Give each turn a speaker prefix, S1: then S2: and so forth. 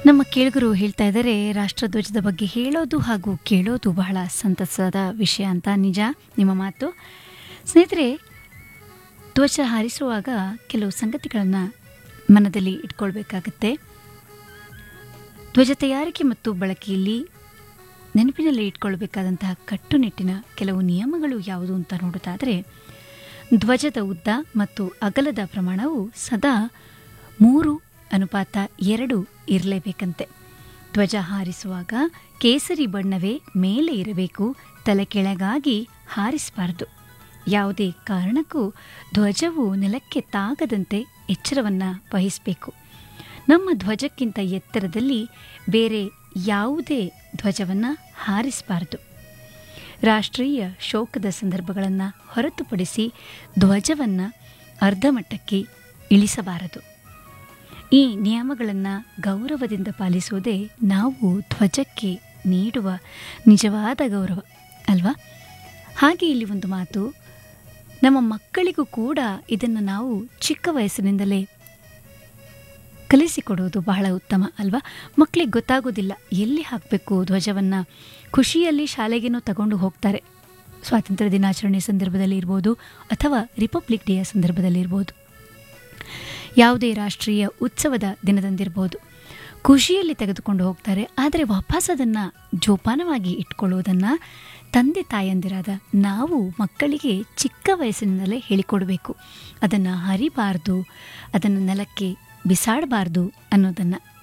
S1: ನಮ್ಮ ಕೇಳುಗರು ಹೇಳ್ತಾ ಇದ್ದಾರೆ ರಾಷ್ಟ್ರಧ್ವಜದ ಬಗ್ಗೆ ಹೇಳೋದು ಹಾಗೂ ಕೇಳೋದು ಬಹಳ ಸಂತಸದ ವಿಷಯ ಅಂತ ನಿಜ ನಿಮ್ಮ ಮಾತು ಸ್ನೇಹಿತರೆ ಧ್ವಜ ಹಾರಿಸುವಾಗ ಕೆಲವು ಸಂಗತಿಗಳನ್ನು ಮನದಲ್ಲಿ ಇಟ್ಕೊಳ್ಬೇಕಾಗತ್ತೆ ಧ್ವಜ ತಯಾರಿಕೆ ಮತ್ತು ಬಳಕೆಯಲ್ಲಿ ನೆನಪಿನಲ್ಲಿ ಇಟ್ಕೊಳ್ಬೇಕಾದಂತಹ ಕಟ್ಟುನಿಟ್ಟಿನ ಕೆಲವು ನಿಯಮಗಳು ಯಾವುದು ಅಂತ ನೋಡೋದಾದರೆ ಧ್ವಜದ ಉದ್ದ ಮತ್ತು ಅಗಲದ ಪ್ರಮಾಣವು ಸದಾ ಮೂರು ಅನುಪಾತ ಎರಡು ಇರಲೇಬೇಕಂತೆ ಧ್ವಜ ಹಾರಿಸುವಾಗ ಕೇಸರಿ ಬಣ್ಣವೇ ಮೇಲೆ ಇರಬೇಕು ತಲೆ ಕೆಳಗಾಗಿ ಹಾರಿಸಬಾರದು ಯಾವುದೇ ಕಾರಣಕ್ಕೂ ಧ್ವಜವು ನೆಲಕ್ಕೆ ತಾಗದಂತೆ ಎಚ್ಚರವನ್ನು ವಹಿಸಬೇಕು ನಮ್ಮ ಧ್ವಜಕ್ಕಿಂತ ಎತ್ತರದಲ್ಲಿ ಬೇರೆ ಯಾವುದೇ ಧ್ವಜವನ್ನು ಹಾರಿಸಬಾರದು ರಾಷ್ಟ್ರೀಯ ಶೋಕದ ಸಂದರ್ಭಗಳನ್ನು ಹೊರತುಪಡಿಸಿ ಧ್ವಜವನ್ನು ಅರ್ಧಮಟ್ಟಕ್ಕೆ ಇಳಿಸಬಾರದು ಈ ನಿಯಮಗಳನ್ನು ಗೌರವದಿಂದ ಪಾಲಿಸುವುದೇ ನಾವು ಧ್ವಜಕ್ಕೆ ನೀಡುವ ನಿಜವಾದ ಗೌರವ ಅಲ್ವಾ ಹಾಗೆ ಇಲ್ಲಿ ಒಂದು ಮಾತು ನಮ್ಮ ಮಕ್ಕಳಿಗೂ ಕೂಡ ಇದನ್ನು ನಾವು ಚಿಕ್ಕ ವಯಸ್ಸಿನಿಂದಲೇ ಕಲಿಸಿಕೊಡುವುದು ಬಹಳ ಉತ್ತಮ ಅಲ್ವಾ ಮಕ್ಕಳಿಗೆ ಗೊತ್ತಾಗೋದಿಲ್ಲ ಎಲ್ಲಿ ಹಾಕಬೇಕು ಧ್ವಜವನ್ನು ಖುಷಿಯಲ್ಲಿ ಶಾಲೆಗೇನೋ ತಗೊಂಡು ಹೋಗ್ತಾರೆ ಸ್ವಾತಂತ್ರ್ಯ ದಿನಾಚರಣೆ ಸಂದರ್ಭದಲ್ಲಿ ಇರ್ಬೋದು ಅಥವಾ ರಿಪಬ್ಲಿಕ್ ಡೇಯ ಸಂದರ್ಭದಲ್ಲಿ ಇರ್ಬೋದು ಯಾವುದೇ ರಾಷ್ಟ್ರೀಯ ಉತ್ಸವದ ದಿನದಂದಿರ್ಬೋದು ಖುಷಿಯಲ್ಲಿ ತೆಗೆದುಕೊಂಡು ಹೋಗ್ತಾರೆ ಆದರೆ ವಾಪಸ್ ಅದನ್ನು ಜೋಪಾನವಾಗಿ ಇಟ್ಕೊಳ್ಳುವುದನ್ನು ತಂದೆ ತಾಯಂದಿರಾದ ನಾವು ಮಕ್ಕಳಿಗೆ ಚಿಕ್ಕ ವಯಸ್ಸಿನಿಂದಲೇ ಹೇಳಿಕೊಡಬೇಕು ಅದನ್ನು ಹರಿಬಾರ್ದು ಅದನ್ನು ನೆಲಕ್ಕೆ ಬಿಸಾಡಬಾರ್ದು ಅನ್ನೋದನ್ನು